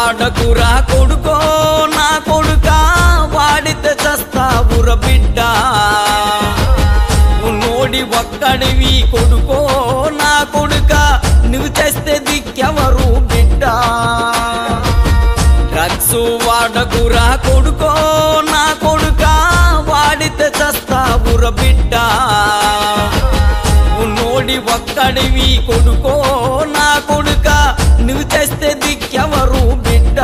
వాడకురా కొడుకో నా కొడుక వాడితే చస్తావుర బిడ్డ ఉన్నోడి ఒక్కడివి కొడుకో నా కొడుక నువ్వు చేస్తే దిక్కెవరు బిడ్డ డ్రగ్స్ వాడకురా కొడుకో నా కొడుక వాడితే చస్తావుర బిడ్డ ఉన్నోడి ఒక్కడివి కొడుకో నా కొడుక నువ్వు చేస్తే దిక్కెవరు బిడ్డ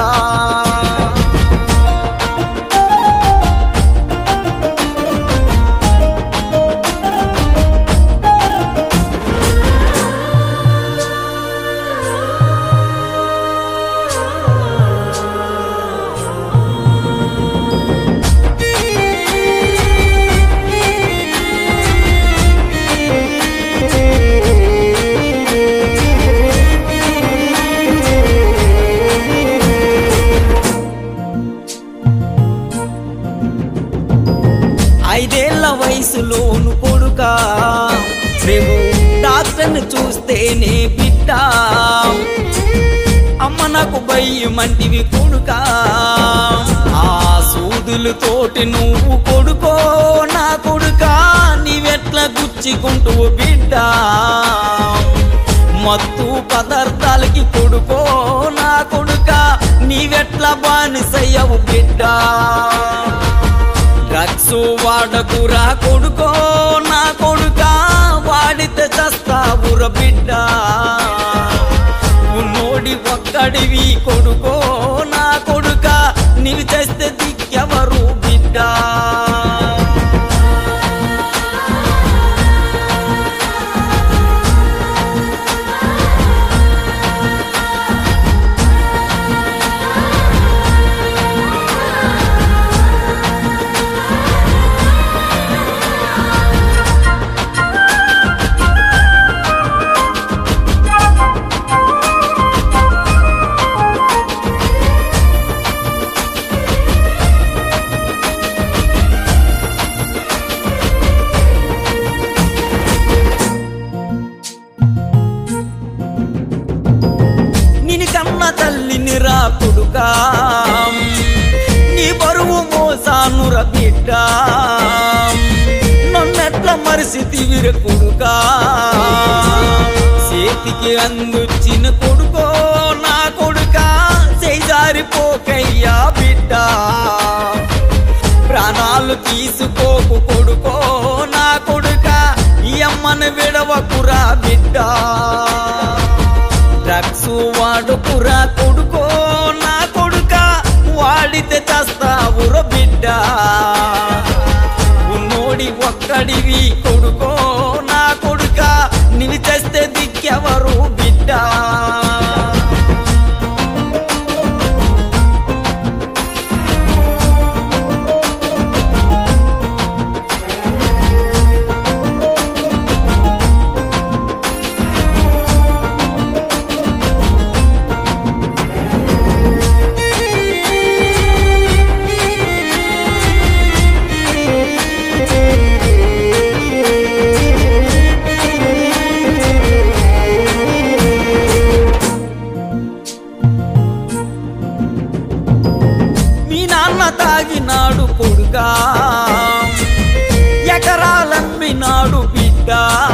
ఐదేళ్ల వయసులోను కొడుక రేపు డాక్టర్ని చూస్తేనే బిడ్డ అమ్మ నాకు భయమంటివి కొడుక ఆ సూదులతోటి నువ్వు కొడుకో నా కొడుక నీవెట్లా గుచ్చుకుంటువు బిడ్డ మత్తు పదార్థాలకి కొడుకో నా కొడుక నీవెట్లా బానిసయ్యవు బిడ్డ డ్రగ్స్ వాడకురా కొడుకో నా కొడుక వాడితే చస్తావుర బిడ్డ ఉన్నోడి ఒక్కడివి కొడుకో నా కొడుక నీవు చేస్తే దిక్కెవరు బిడ్డ నిని కన్న తల్లిని రా కొడుకా నీ బరువు మోసానుర బిడ్డ నన్నెట్ల మరిసితివిర కొడుకా చేతికి అందొచ్చిన కొడుకో నా కొడుకా చేజారిపోకయ్యా బిడ్డ ప్రాణాలు తీసుకోకు కొడుకో నా కొడుక ఈ అమ్మను విడవకురా బిడ్డ డ్రగ్స్ వాడుకురా కొడుకో నా కొడుక వాడితే చస్తావుర బిడ్డ ఉన్నోడి ఒక్కడివి కొడుకో నా కొడుక నిన్ను చేస్తే దిక్కెవరు బిడ్డ మీ నాన్న తాగినాడు కొడుకా ఎకరాలమ్మినాడు బిడ్డ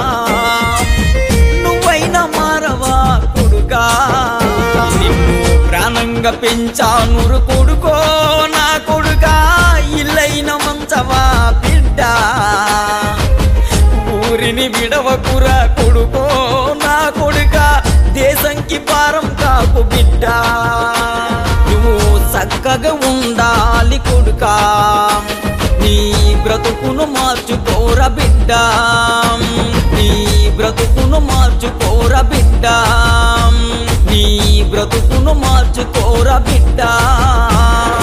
నువ్వైనా మారవా కొడుకా నిన్ను ప్రాణంగా పెంచానురు కొడుకో నా కొడుకా ఇల్లైన మంచవా బిడ్డ ఊరిని విడవకురా కొడుకో నా కొడుక దేశంకి పారం కాకు బిడ్డ నువ్వు చక్కగా ఉండాలి కొడుకా నీ బ్రతుకును మార్చుకోర బిడ్డ నీ బ్రతుకును మార్చుకోర బిడ్డ నీ బ్రతుకును మార్చుకోర బిడ్డ